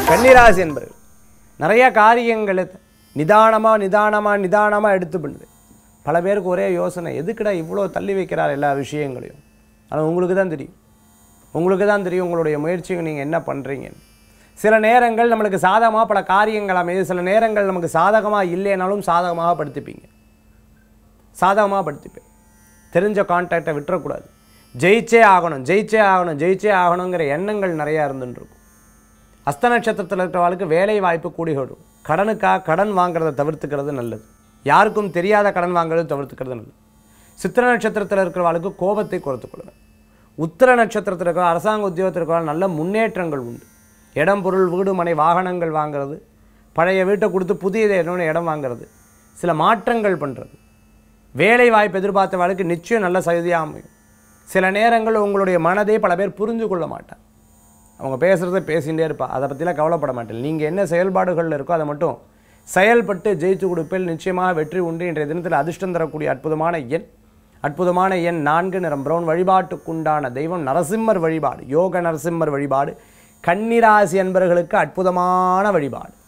கன்னிராசி என்பது நிறைய காரியங்களை நிதானமாக நிதானமாக நிதானமாக எடுத்து பண்ணுது பல பேருக்கு ஒரே யோசனை எதுக்குடா இவ்வளோ தள்ளி வைக்கிறார் எல்லா விஷயங்களையும் ஆனால் உங்களுக்கு தான் தெரியும் உங்களுக்கு தான் தெரியும் உங்களுடைய முயற்சிகள் நீங்கள் என்ன பண்ணுறீங்கன்னு சில நேரங்கள் நம்மளுக்கு சாதகமாக பல காரியங்கள் அமைது சில நேரங்கள் நமக்கு சாதகமாக இல்லைனாலும் சாதகமாக படுத்திப்பீங்க சாதகமாக படுத்திப்பேன் தெரிஞ்ச கான்டாக்டை விட்டுறக்கூடாது ஜெயிச்சே ஆகணும் ஜெயிச்சே ஆகணும் ஜெயிச்சே ஆகணுங்கிற எண்ணங்கள் நிறையா இருந்துட்டு இருக்கும் அஸ்த நட்சத்திரத்தில் இருக்கிறவங்களுக்கு வேலை வாய்ப்பு கூடி வரும் கடனுக்காக கடன் வாங்குறதை தவிர்த்துக்கிறது நல்லது யாருக்கும் தெரியாத கடன் வாங்குறதை தவிர்த்துக்கிறது நல்லது சித்திர நட்சத்திரத்தில் இருக்கிறவங்களுக்கு கோபத்தை குறைத்துக்கொள்ளணும் உத்திர நட்சத்திரத்தில் இருக்கிற அரசாங்க உத்தியோகத்தில் இருக்கிற நல்ல முன்னேற்றங்கள் உண்டு இடம் பொருள் வீடு மனை வாகனங்கள் வாங்குறது பழைய வீட்டை கொடுத்து புதிய இன்னொன்று இடம் வாங்குறது சில மாற்றங்கள் பண்ணுறது வேலை வாய்ப்பு எதிர்பார்த்தவர்களுக்கு நிச்சயம் நல்ல சகுதியாக அமையும் சில நேரங்கள் உங்களுடைய மனதை பல பேர் புரிஞ்சு கொள்ள மாட்டாங்க அவங்க பேசுகிறத பேசிகிட்டே இருப்பா அதை பற்றிலாம் கவலைப்பட மாட்டேன் நீங்கள் என்ன செயல்பாடுகளில் இருக்கோ அதை மட்டும் செயல்பட்டு ஜெயிச்சு கொடுப்பில் நிச்சயமாக வெற்றி உண்டு இன்றைய தினத்தில் அதிர்ஷ்டம் தரக்கூடிய அற்புதமான எண் அற்புதமான எண் நான்கு நிறம் பிரவுன் வழிபாட்டுக்குண்டான தெய்வம் நரசிம்மர் வழிபாடு யோக நரசிம்மர் வழிபாடு கன்னிராசி என்பவர்களுக்கு அற்புதமான வழிபாடு